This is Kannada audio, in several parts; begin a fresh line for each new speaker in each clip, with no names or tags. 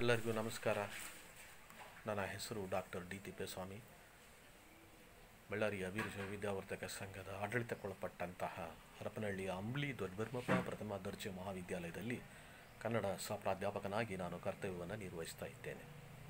ಎಲ್ಲರಿಗೂ ನಮಸ್ಕಾರ ನನ್ನ ಹೆಸರು ಡಾಕ್ಟರ್ ಡಿ ತಿಪ್ಪೇಸ್ವಾಮಿ ಬಳ್ಳಾರಿಯ ವೀರ ವಿದ್ಯಾವರ್ಧಕ ಸಂಘದ ಆಡಳಿತಕ್ಕೊಳಪಟ್ಟಂತಹ ಹರಪನಹಳ್ಳಿಯ ಅಂಬ್ಲಿ ದೊಡ್ಡಬರ್ಮಪ್ಪ ಪ್ರಥಮ ದರ್ಜೆ ಮಹಾವಿದ್ಯಾಲಯದಲ್ಲಿ ಕನ್ನಡ ಸಹ ಪ್ರಾಧ್ಯಾಪಕನಾಗಿ ನಾನು ಕರ್ತವ್ಯವನ್ನು ನಿರ್ವಹಿಸ್ತಾ ಇದ್ದೇನೆ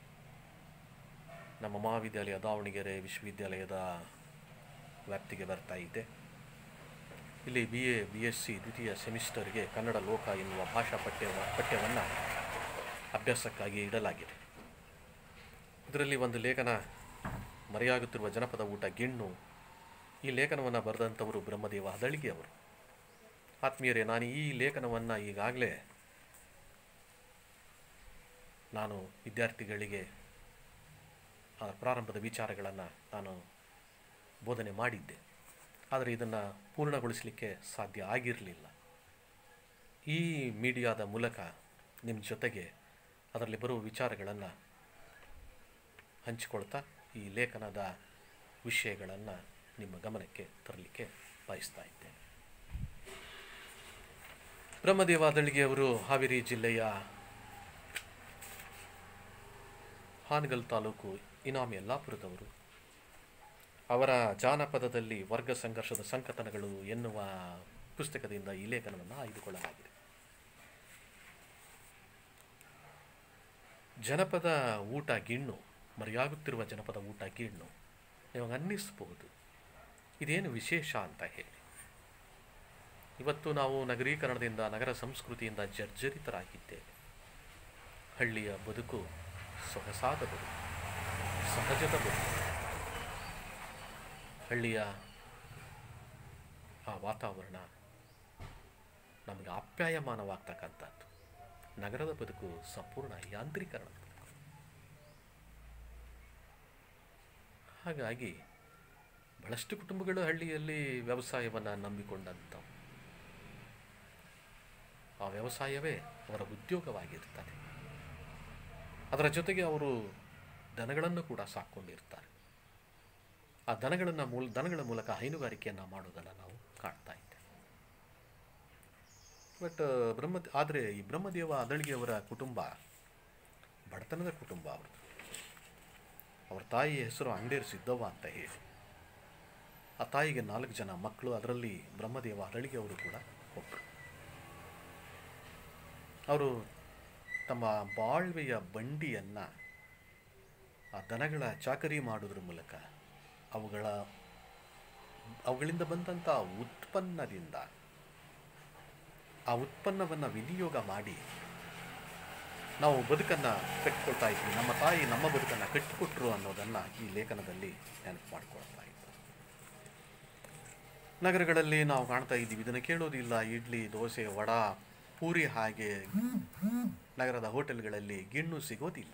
ನಮ್ಮ ಮಹಾವಿದ್ಯಾಲಯ ದಾವಣಗೆರೆ ವಿಶ್ವವಿದ್ಯಾಲಯದ ವ್ಯಾಪ್ತಿಗೆ ಬರ್ತಾ ಇದೆ ಇಲ್ಲಿ B A B S C ದ್ವಿತೀಯ ಸೆಮಿಸ್ಟರ್ಗೆ ಕನ್ನಡ ಲೋಕ ಎನ್ನುವ ಭಾಷಾ ಪಠ್ಯ ಪಠ್ಯವನ್ನು ಅಭ್ಯಾಸಕ್ಕಾಗಿ ಇಡಲಾಗಿದೆ ಇದರಲ್ಲಿ ಒಂದು ಲೇಖನ ಮರೆಯಾಗುತ್ತಿರುವ ಜನಪದ ಊಟ ಗಿಣ್ಣು ಈ ಲೇಖನವನ್ನು ಬರೆದಂಥವರು ಬ್ರಹ್ಮದೇವ ಹದಳಿಗೆ ಅವರು ಆತ್ಮೀಯರೇ ನಾನು ಈ ಲೇಖನವನ್ನು ಈಗಾಗಲೇ ನಾನು ವಿದ್ಯಾರ್ಥಿಗಳಿಗೆ ಆ ಪ್ರಾರಂಭದ ವಿಚಾರಗಳನ್ನು ನಾನು ಬೋಧನೆ ಮಾಡಿದ್ದೆ ಆದರೆ ಇದನ್ನು ಪೂರ್ಣಗೊಳಿಸಲಿಕ್ಕೆ ಸಾಧ್ಯ ಆಗಿರಲಿಲ್ಲ ಈ ಮೀಡಿಯಾದ ಮೂಲಕ ನಿಮ್ಮ ಜೊತೆಗೆ ಅದರಲ್ಲಿ ಬರುವ ವಿಚಾರಗಳನ್ನು ಹಂಚಿಕೊಳ್ತಾ ಈ ಲೇಖನದ ವಿಷಯಗಳನ್ನು ನಿಮ್ಮ ಗಮನಕ್ಕೆ ತರಲಿಕ್ಕೆ ಬಯಸ್ತಾ ಇದ್ದೇನೆ ಬ್ರಹ್ಮದೇವ ದಳಿಗೆಯವರು ಹಾವೇರಿ ಜಿಲ್ಲೆಯ ಹಾನಗಲ್ ತಾಲೂಕು ಇನಾಮಿ ಯಲ್ಲಾಪುರದವರು ಅವರ ಜಾನಪದದಲ್ಲಿ ವರ್ಗ ಸಂಘರ್ಷದ ಸಂಕಥನಗಳು ಎನ್ನುವ ಪುಸ್ತಕದಿಂದ ಈ ಲೇಖನವನ್ನು ಆಯ್ದುಕೊಳ್ಳಲಾಗಿದೆ ಜನಪದ ಊಟ ಗಿಣ್ಣು ಮರೆಯಾಗುತ್ತಿರುವ ಜನಪದ ಊಟ ಗಿಣ್ಣು ನಿಮಗೆ ಅನ್ನಿಸ್ಬೋದು ಇದೇನು ವಿಶೇಷ ಅಂತ ಹೇಳಿ ಇವತ್ತು ನಾವು ನಗರೀಕರಣದಿಂದ ನಗರ ಸಂಸ್ಕೃತಿಯಿಂದ ಜರ್ಜರಿತರಾಗಿದ್ದೇವೆ ಹಳ್ಳಿಯ ಬದುಕು ಸೊಗಸಾದ ಬದುಕು ಸಹಜದ ಬದುಕು ಹಳ್ಳಿಯ ಆ ವಾತಾವರಣ ನಮಗೆ ಆಪ್ಯಾಯಮಾನವಾಗ್ತಕ್ಕಂಥದ್ದು ನಗರದ ಬದುಕು ಸಂಪೂರ್ಣ ಯಾಂತ್ರೀಕರಣ ಬದುಕು ಹಾಗಾಗಿ ಬಹಳಷ್ಟು ಕುಟುಂಬಗಳು ಹಳ್ಳಿಯಲ್ಲಿ ವ್ಯವಸಾಯವನ್ನು ನಂಬಿಕೊಂಡಂಥವು ಆ ವ್ಯವಸಾಯವೇ ಅವರ ಉದ್ಯೋಗವಾಗಿರ್ತದೆ ಅದರ ಜೊತೆಗೆ ಅವರು ದನಗಳನ್ನು ಕೂಡ ಸಾಕ್ಕೊಂಡಿರ್ತಾರೆ ಆ ದನಗಳನ್ನು ಮೂಲ ದನಗಳ ಮೂಲಕ ಹೈನುಗಾರಿಕೆಯನ್ನು ಮಾಡೋದನ್ನು ನಾವು ಕಾಣ್ತಾ ಇದ್ದೇವೆ ಬಟ್ ಬ್ರಹ್ಮ ಆದರೆ ಈ ಬ್ರಹ್ಮದೇವ ಅದಳಿಗೆಯವರ ಕುಟುಂಬ ಬಡತನದ ಕುಟುಂಬ ಅವ್ರದ್ದು ಅವ್ರ ತಾಯಿಯ ಹೆಸರು ಅಂಡೇರು ಸಿದ್ದವ್ವ ಅಂತ ಹೇಳಿ ಆ ತಾಯಿಗೆ ನಾಲ್ಕು ಜನ ಮಕ್ಕಳು ಅದರಲ್ಲಿ ಬ್ರಹ್ಮದೇವ ಅದಳಿಗೆ ಅವರು ಕೂಡ ಒಬ್ಬರು ಅವರು ತಮ್ಮ ಬಾಳ್ವೆಯ ಬಂಡಿಯನ್ನು ಆ ದನಗಳ ಚಾಕರಿ ಮಾಡೋದ್ರ ಮೂಲಕ ಅವುಗಳ ಅವುಗಳಿಂದ ಬಂದಂಥ ಉತ್ಪನ್ನದಿಂದ ಆ ಉತ್ಪನ್ನವನ್ನು ವಿನಿಯೋಗ ಮಾಡಿ ನಾವು ಬದುಕನ್ನು ಕಟ್ಟಿಕೊಳ್ತಾ ಇದ್ವಿ ನಮ್ಮ ತಾಯಿ ನಮ್ಮ ಬದುಕನ್ನು ಕಟ್ಟಿಕೊಟ್ರು ಅನ್ನೋದನ್ನು ಈ ಲೇಖನದಲ್ಲಿ ನೆನಪು ಮಾಡಿಕೊಳ್ತಾ ಇದ್ದರು ನಗರಗಳಲ್ಲಿ ನಾವು ಕಾಣ್ತಾ ಇದ್ದೀವಿ ಇದನ್ನು ಕೇಳೋದಿಲ್ಲ ಇಡ್ಲಿ ದೋಸೆ ವಡ ಪೂರಿ ಹಾಗೆ ನಗರದ ಹೋಟೆಲ್ಗಳಲ್ಲಿ ಗಿಣ್ಣು ಸಿಗೋದಿಲ್ಲ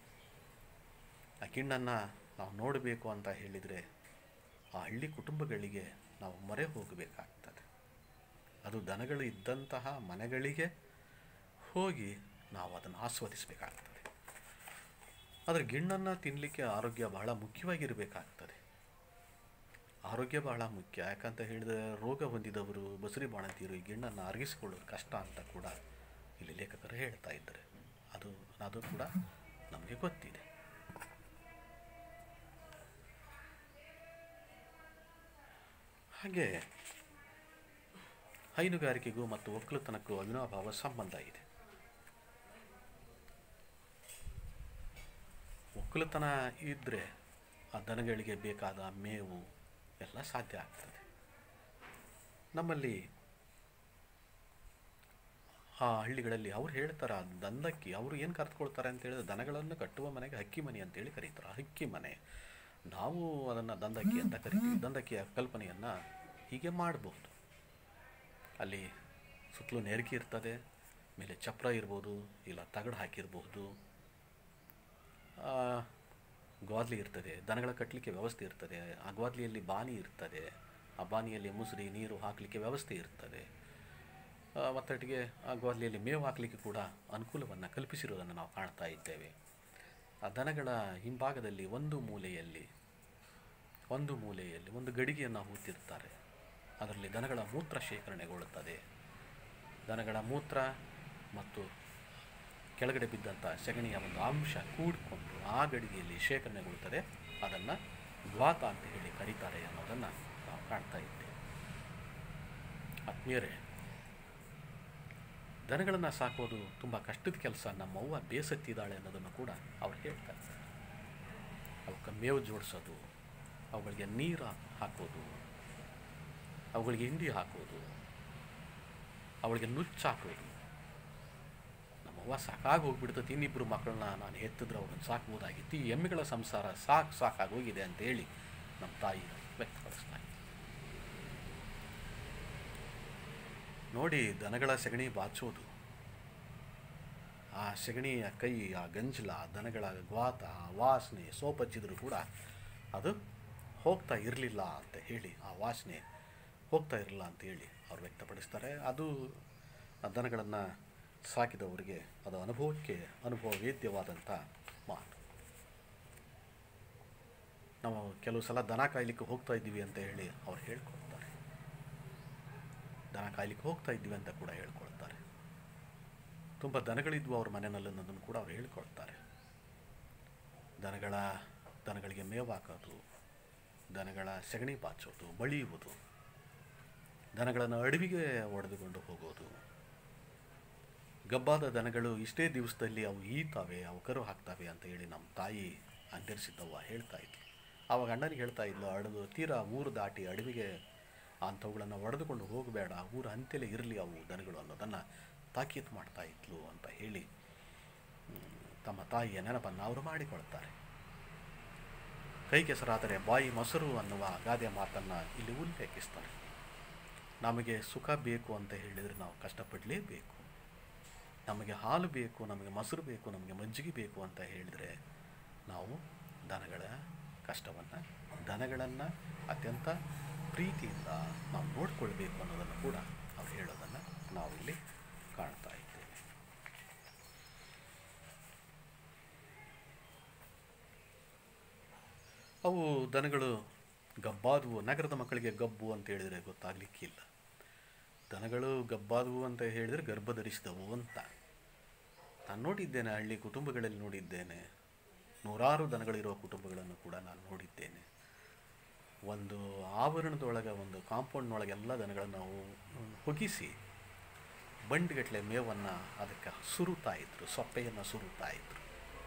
ಆ ಗಿಣ್ಣನ್ನು ನಾವು ನೋಡಬೇಕು ಅಂತ ಹೇಳಿದರೆ ಆ ಹಳ್ಳಿ ಕುಟುಂಬಗಳಿಗೆ ನಾವು ಮೊರೆ ಹೋಗಬೇಕಾಗ್ತದೆ ಅದು ದನಗಳು ಇದ್ದಂತಹ ಮನೆಗಳಿಗೆ ಹೋಗಿ ನಾವು ಅದನ್ನು ಆಸ್ವಾದಿಸಬೇಕಾಗ್ತದೆ ಆದರೆ ಗಿಣ್ಣನ್ನು ತಿನ್ನಲಿಕ್ಕೆ ಆರೋಗ್ಯ ಬಹಳ ಮುಖ್ಯವಾಗಿರಬೇಕಾಗ್ತದೆ ಆರೋಗ್ಯ ಬಹಳ ಮುಖ್ಯ ಯಾಕಂತ ಹೇಳಿದರೆ ರೋಗ ಹೊಂದಿದವರು ಬಸರಿ ಬಾಣಂತಿಯರು ಈ ಗಿಣ್ಣನ್ನು ಅರಗಿಸಿಕೊಳ್ಳೋದು ಕಷ್ಟ ಅಂತ ಕೂಡ ಇಲ್ಲಿ ಲೇಖಕರು ಹೇಳ್ತಾ ಇದ್ದಾರೆ ಅದು ಅದು ಕೂಡ ನಮಗೆ ಗೊತ್ತಿದೆ ಹಾಗೆ ಹೈನುಗಾರಿಕೆಗೂ ಮತ್ತು ಒಕ್ಕಲುತನಕ್ಕೂ ಅವಿನಾಭಾವ ಸಂಬಂಧ ಇದೆ ಒಕ್ಕಲುತನ ಇದ್ದರೆ ಆ ದನಗಳಿಗೆ ಬೇಕಾದ ಮೇವು ಎಲ್ಲ ಸಾಧ್ಯ ಆಗ್ತದೆ ನಮ್ಮಲ್ಲಿ ಆ ಹಳ್ಳಿಗಳಲ್ಲಿ ಅವ್ರು ಹೇಳ್ತಾರೆ ಆ ದಂದಕ್ಕಿ ಅವರು ಏನು ಕರೆದುಕೊಳ್ತಾರೆ ಅಂತ ಹೇಳಿದ್ರೆ ದನಗಳನ್ನು ಕಟ್ಟುವ ಮನೆಗೆ ಹಕ್ಕಿ ಮನೆ ಅಂತೇಳಿ ಕರೀತಾರೆ ಹಕ್ಕಿ ಮನೆ ನಾವು ಅದನ್ನು ದಂದಕ್ಕಿ ಅಂತ ಕರಿತೀವಿ ದಂದಕ್ಕಿಯ ಕಲ್ಪನೆಯನ್ನು ಹೀಗೆ ಮಾಡಬಹುದು ಅಲ್ಲಿ ಸುತ್ತಲೂ ನೆರಕಿ ಇರ್ತದೆ ಮೇಲೆ ಚಪ್ರ ಇರ್ಬೋದು ಇಲ್ಲ ತಗಡು ಹಾಕಿರ್ಬೋದು ಗ್ವಾದ್ಲಿ ಇರ್ತದೆ ದನಗಳ ಕಟ್ಟಲಿಕ್ಕೆ ವ್ಯವಸ್ಥೆ ಇರ್ತದೆ ಆ ಗ್ವಾದ್ಲಿಯಲ್ಲಿ ಬಾನಿ ಇರ್ತದೆ ಆ ಬಾನಿಯಲ್ಲಿ ಮುಸುರಿ ನೀರು ಹಾಕಲಿಕ್ಕೆ ವ್ಯವಸ್ಥೆ ಇರ್ತದೆ ಮತ್ತೊಟ್ಟಿಗೆ ಆ ಗ್ವಾದ್ಲಿಯಲ್ಲಿ ಮೇವು ಹಾಕಲಿಕ್ಕೆ ಕೂಡ ಅನುಕೂಲವನ್ನು ಕಲ್ಪಿಸಿರೋದನ್ನು ನಾವು ಕಾಣ್ತಾ ಇದ್ದೇವೆ ಆ ದನಗಳ ಹಿಂಭಾಗದಲ್ಲಿ ಒಂದು ಮೂಲೆಯಲ್ಲಿ ಒಂದು ಮೂಲೆಯಲ್ಲಿ ಒಂದು ಗಡಿಗೆಯನ್ನು ಹೂತಿರ್ತಾರೆ ಅದರಲ್ಲಿ ದನಗಳ ಮೂತ್ರ ಶೇಖರಣೆಗೊಳ್ಳುತ್ತದೆ ದನಗಳ ಮೂತ್ರ ಮತ್ತು ಕೆಳಗಡೆ ಬಿದ್ದಂಥ ಸಗಣಿಯ ಒಂದು ಅಂಶ ಕೂಡಿಕೊಂಡು ಆ ಗಡಿಗೆಯಲ್ಲಿ ಶೇಖರಣೆಗೊಳ್ಳುತ್ತದೆ ಅದನ್ನು ಗ್ವಾತ ಅಂತ ಹೇಳಿ ಕರೀತಾರೆ ಅನ್ನೋದನ್ನು ನಾವು ಕಾಣ್ತಾ ಇದ್ದೇವೆ ಆತ್ಮೀಯರೇ ದನಗಳನ್ನು ಸಾಕೋದು ತುಂಬ ಕಷ್ಟದ ಕೆಲಸ ನಮ್ಮವ್ವ ಬೇಸತ್ತಿದ್ದಾಳೆ ಅನ್ನೋದನ್ನು ಕೂಡ ಅವ್ರು ಹೇಳ್ತಾರೆ ಅವಕ್ಕೆ ಮೇವು ಜೋಡಿಸೋದು ಅವುಗಳಿಗೆ ನೀರು ಹಾಕೋದು ಅವುಗಳಿಗೆ ಹಿಂಡಿ ಹಾಕೋದು ಅವಳಿಗೆ ನುಚ್ಚು ಹಾಕೋದು ನಮ್ಮವ್ವ ಸಾಕಾಗಿ ಹೋಗ್ಬಿಡ್ತದೆ ಇನ್ನಿಬ್ಬರು ಮಕ್ಕಳನ್ನ ನಾನು ಹೆತ್ತಿದ್ರೆ ಅವ್ರನ್ನ ಸಾಕ್ಬೋದಾಗಿತ್ತು ಈ ಎಮ್ಮೆಗಳ ಸಂಸಾರ ಸಾಕು ಸಾಕಾಗೋಗಿದೆ ಅಂತೇಳಿ ನಮ್ಮ ತಾಯಿ ವ್ಯಕ್ತಪಡಿಸ್ತಾ ಇದ್ರು. ನೋಡಿ ದನಗಳ ಸಗಣಿ ಬಾಚೋದು ಆ ಸಗಣಿಯ ಕೈ ಆ ಗಂಜಲ ಆ ದನಗಳ ಗ್ವಾತ ಆ ವಾಸನೆ ಸೋಪಚ್ಚಿದ್ರು ಕೂಡ ಅದು ಹೋಗ್ತಾ ಇರಲಿಲ್ಲ ಅಂತ ಹೇಳಿ ಆ ವಾಸನೆ ಹೋಗ್ತಾ ಇರಲಿಲ್ಲ ಅಂತ ಹೇಳಿ ಅವ್ರು ವ್ಯಕ್ತಪಡಿಸ್ತಾರೆ ಅದು ಆ ದನಗಳನ್ನು ಸಾಕಿದವರಿಗೆ ಅದು ಅನುಭವಕ್ಕೆ ಅನುಭವ ವೇದ್ಯವಾದಂಥ ಮಾತು ನಾವು ಕೆಲವು ಸಲ ದನ ಕಾಯ್ಲಿಕ್ಕೆ ಹೋಗ್ತಾ ಇದ್ದೀವಿ ಅಂತ ಹೇಳಿ ಅವ್ರು ಹೇಳ್ಕೊಳ್ತಾರೆ ದನ ಕಾಯ್ಲಿಕ್ಕೆ ಹೋಗ್ತಾ ಇದ್ದೀವಿ ಅಂತ ಕೂಡ ಹೇಳ್ಕೊಳ್ತಾರೆ ತುಂಬ ದನಗಳಿದ್ವು ಅವ್ರ ಮನೆಯಲ್ಲಿ ಅನ್ನೋದನ್ನು ಕೂಡ ಅವ್ರು ಹೇಳ್ಕೊಳ್ತಾರೆ ದನಗಳ ದನಗಳಿಗೆ ಮೇವು ಹಾಕೋದು ದನಗಳ ಸಗಣಿ ಬಾಚೋದು ಬಳಿಯುವುದು ದನಗಳನ್ನು ಅಡವಿಗೆ ಒಡೆದುಕೊಂಡು ಹೋಗೋದು ಗಬ್ಬಾದ ದನಗಳು ಇಷ್ಟೇ ದಿವಸದಲ್ಲಿ ಅವು ಈತಾವೆ ಅವು ಕರು ಹಾಕ್ತವೆ ಅಂತ ಹೇಳಿ ನಮ್ಮ ತಾಯಿ ಅಂಗರಿಸಿದ್ದವ್ವ ಹೇಳ್ತಾ ಇದ್ಲು ಆವಾಗ ಅಣ್ಣನಿಗೆ ಹೇಳ್ತಾ ಇದ್ಲು ಅಡದು ತೀರಾ ಊರು ದಾಟಿ ಅಡವಿಗೆ ಅಂಥವುಗಳನ್ನು ಒಡೆದುಕೊಂಡು ಹೋಗಬೇಡ ಊರ ಅಂತ್ಯಲೇ ಇರಲಿ ಅವು ದನಗಳು ಅನ್ನೋದನ್ನು ತಾಕೀತು ಮಾಡ್ತಾ ಇದ್ಲು ಅಂತ ಹೇಳಿ ಹ್ಮ್, ತಮ್ಮ ತಾಯಿಯ ನೆನಪನ್ನು ಅವರು ಮಾಡಿಕೊಳ್ತಾರೆ ಕೈ ಕೆಸರಾದರೆ ಬಾಯಿ ಮೊಸರು ಅನ್ನುವ ಗಾದೆ ಮಾತನ್ನು ಇಲ್ಲಿ ಉಲ್ಲೇಖಿಸ್ತಾರೆ ನಮಗೆ ಸುಖ ಬೇಕು ಅಂತ ಹೇಳಿದರೆ ನಾವು ಕಷ್ಟಪಡಲೇಬೇಕು ನಮಗೆ ಹಾಲು ಬೇಕು ನಮಗೆ ಮೊಸರು ಬೇಕು ನಮಗೆ ಮಜ್ಜಿಗೆ ಬೇಕು ಅಂತ ಹೇಳಿದರೆ ನಾವು ದನಗಳ ಕಷ್ಟವನ್ನು ದನಗಳನ್ನು ಅತ್ಯಂತ ಪ್ರೀತಿಯಿಂದ ನಾವು ನೋಡ್ಕೊಳ್ಬೇಕು ಅನ್ನೋದನ್ನು ಕೂಡ ಅವ್ರು ಹೇಳೋದನ್ನು ನಾವು ಇಲ್ಲಿ ಕಾಣ್ತಾ ಇದ್ದೇವೆ ಅವು ದನಗಳು ಗಬ್ಬಾದವು ನಗರದ ಮಕ್ಕಳಿಗೆ ಗಬ್ಬು ಅಂತ ಹೇಳಿದರೆ ಗೊತ್ತಾಗಲಿಕ್ಕಿಲ್ಲ ದನಗಳು ಗಬ್ಬಾದವು ಅಂತ ಹೇಳಿದರೆ ಗರ್ಭ ಧರಿಸಿದವು ಅಂತ ನಾನು ನೋಡಿದ್ದೇನೆ ಹಳ್ಳಿ ಕುಟುಂಬಗಳಲ್ಲಿ ನೋಡಿದ್ದೇನೆ ನೂರಾರು ದನಗಳಿರುವ ಕುಟುಂಬಗಳನ್ನು ಕೂಡ ನಾನು ನೋಡಿದ್ದೇನೆ ಒಂದು ಆವರಣದೊಳಗೆ ಒಂದು ಕಾಂಪೌಂಡ್ನೊಳಗೆ ಎಲ್ಲ ದನಗಳನ್ನು ನಾವು ಹೊಗಿಸಿ ಬಂಡಿಗಟ್ಟಲೆ ಮೇವನ್ನು ಅದಕ್ಕೆ ಸುರುತ್ತಾ ಇದ್ರು ಸೊಪ್ಪೆಯನ್ನು ಸುರುತ್ತಾ ಇದ್ರು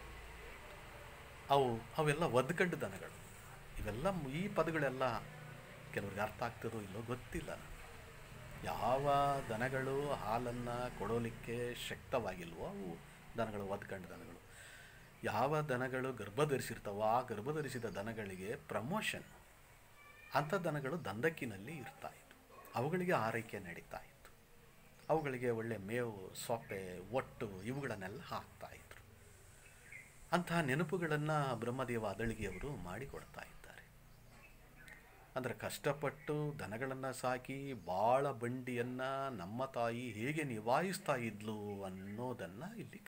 ಅವು ಅವೆಲ್ಲ ಒದ್ಗಂಡು ದನಗಳು ಇವೆಲ್ಲ ಮ್- ಈ ಪದಗಳೆಲ್ಲ ಕೆಲವ್ರಿಗೆ ಅರ್ಥ ಆಗ್ತದೋ ಇಲ್ಲೋ ಗೊತ್ತಿಲ್ಲ ಯಾವ ದನಗಳು ಹಾಲನ್ನು ಕೊಡೋಲಿಕ್ಕೆ ಶಕ್ತವಾಗಿಲ್ವೋ ಅವು ದನಗಳು ಒದ್ಗಂಡು ದನಗಳು ಯಾವ ದನಗಳು ಗರ್ಭ ಧರಿಸಿರ್ತಾವೋ ಆ ಗರ್ಭ ಧರಿಸಿದ ದನಗಳಿಗೆ ಪ್ರಮೋಷನ್ ಅಂಥ ದನಗಳು ದಂದಕ್ಕಿನಲ್ಲಿ ಇರ್ತಾ ಇತ್ತು ಅವುಗಳಿಗೆ ಆರೈಕೆ ನಡೀತಾ ಇತ್ತು ಅವುಗಳಿಗೆ ಒಳ್ಳೆ ಮೇವು ಸೊಪ್ಪೆ ಒಟ್ಟು ಇವುಗಳನ್ನೆಲ್ಲ ಹಾಕ್ತಾ ಇದ್ರು ಅಂತಹ ನೆನಪುಗಳನ್ನು ಬ್ರಹ್ಮದೇವ ಅದಳಿಗೆಯವರು ಮಾಡಿಕೊಡ್ತಾ ಇದ್ದಾರೆ ಅಂದರೆ ಕಷ್ಟಪಟ್ಟು ದನಗಳನ್ನು ಸಾಕಿ ಬಾಳ ಬಂಡಿಯನ್ನು ನಮ್ಮ ತಾಯಿ ಹೇಗೆ ನಿಭಾಯಿಸ್ತಾ ಇದ್ಲು ಅನ್ನೋದನ್ನು ಇಲ್ಲಿ